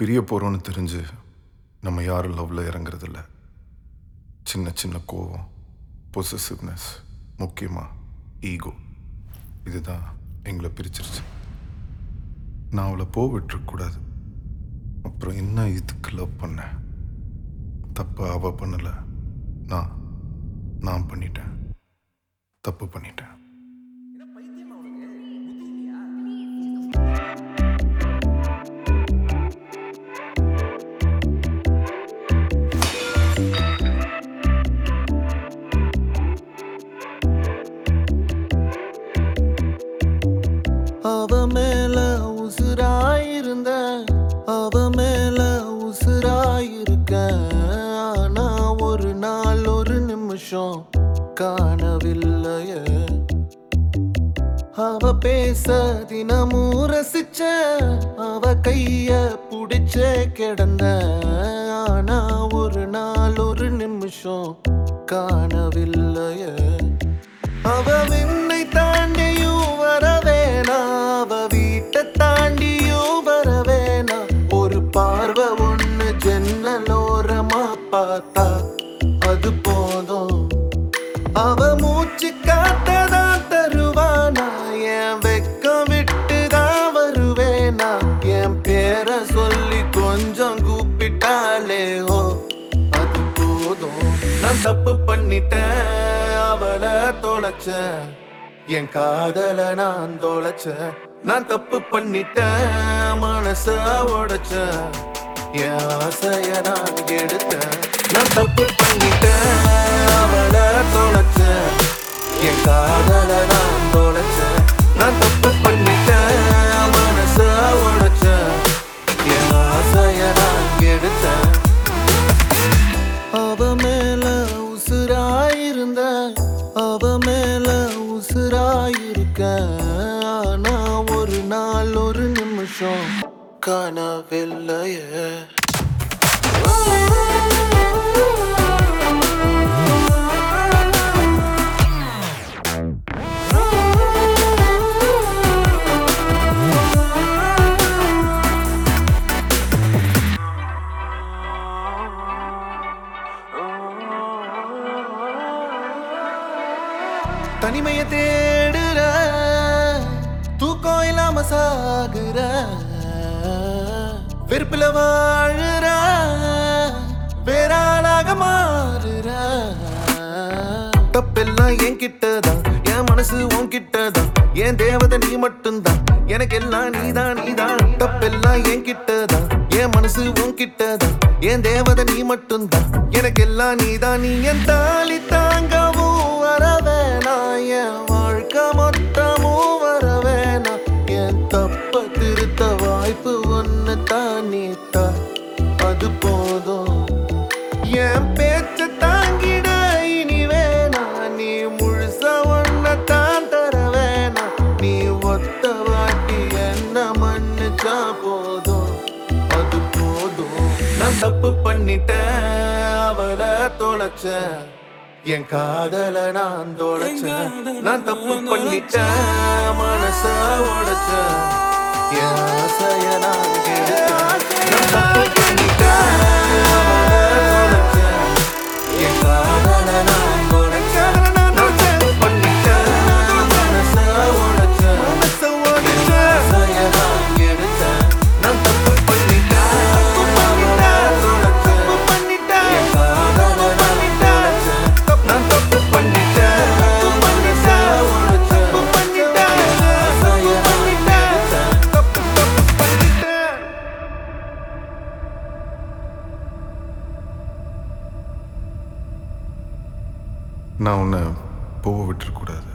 பிரிய போகிறோன்னு தெரிஞ்சு நம்ம யாரும் லவ்வில் இறங்குறதில்ல சின்ன சின்ன கோவம் பொசசிவ்னஸ் முக்கியமாக ஈகோ இதுதான் எங்களை பிரிச்சிருச்சு நான் அவளை போ விட்டுறக்கூடாது அப்புறம் என்ன இதுக்கு லவ் பண்ணேன் தப்பு அவ பண்ணலை நான் நான் பண்ணிட்டேன் தப்பு பண்ணிட்டேன் அவ மேல உசுராயிருந்த அவ மேல உசுராயிருக்க ஆனா ஒரு நாள் ஒரு நிமிஷம் காணவில்லையே அவ பேச தினமும் ரசிச்ச அவ கைய புடிச்சே கிடந்த ஆனா ஒரு நாள் ஒரு நிமிஷம் காணவில்லையே அவ விண்ணை தாண்டியும் வரவேணா அவ வீட்டை தாண்டியும் வரவேணா ஒரு பார்வை ஒண்ணு ஜன்னலோரமா பார்த்தா அது போதும் அவ மூச்சு காத்ததா தருவானா என் வெக்கம் விட்டுதான் வருவேனா என் பேரை சொல்லி கொஞ்சம் கூப்பிட்டாலே ஓ அது போதும் நான் தப்பு பண்ணிட்டேன் அவளை தொலைச்சேன் என் காதல நான் தொலைச்சேன் நான் தப்பு பண்ணிட்டேன் மனச உடைச்சேன் என் ஆசைய நான் எடுத்தேன் நான் தப்பு பண்ணிட்டேன் அவளை தொலைச்சேன் என் காதல நான் தொலைச்சேன் நான் தப்பு பண்ணிட்டேன் மனச உடைச்சேன் என் ஆசைய நான் எடுத்தேன் அவ மேல உசுராயிருந்த அவ மேல உசுராயிருக்க ஆனா ஒரு நாள் ஒரு நிமிஷம் காணவில்லையே தனிமைய தேடுற தூக்கம் இல்லாம சாகுற வெறுப்புல வாழுற வேறாளாக மாறுற தப்பெல்லாம் என் கிட்டதான் என் மனசு உன் கிட்டதான் என் தேவதை நீ மட்டும்தான் எனக்கு எல்லாம் நீதான் நீதான் தப்பெல்லாம் என் கிட்டதான் என் மனசு உன் கிட்டதான் என் தேவதை நீ மட்டும்தான் எனக்கு எல்லாம் நீதான் நீ என் தாலி தாங்கவும் வரவேணா என் வாழ்க்கை மொத்தமும் வரவேணா என் தப்ப திருத்த வாய்ப்பு ஒன்னு தான் நீத்தா அது போதும் என் பேச்ச தாங்கிட இனி வேணா நீ முழுச ஒன்ன தான் தர வேணா நீ ஒத்த வாட்டி என்ன மன்னிச்சா போதும் அது போதும் நான் தப்பு பண்ணிட்டேன் அவளை தொலைச்சேன் என் காதல நான் தொலைச்சேன் நான் தப்பு பண்ணிட்டேன் மனச உடைச்சேன் என் ஆசைய நான் கெடுத்தேன் நான் தப்பு பண்ணிட்டேன் அவளை தொலைச்சேன் என் காதல நான் தொலைச்சேன் நான் தப்பு பண்ணிட்டேன் மனச உடைச்சேன் என் ஆசைய நான் கெடுத்தேன் நான் தப்பு பண்ணிட்டேன் அவளை தொலைச்சேன் என் காதல நான் தொலைச்சேன் நான் தப்பு பண்ணிட்டேன் மனச உடைச்சேன் என் ஆசைய நான் கெடுத்தேன் தப்பு தப்பு பண்ணிட்டேன் நான் உன்னை போக விட்டுறக்கூடாது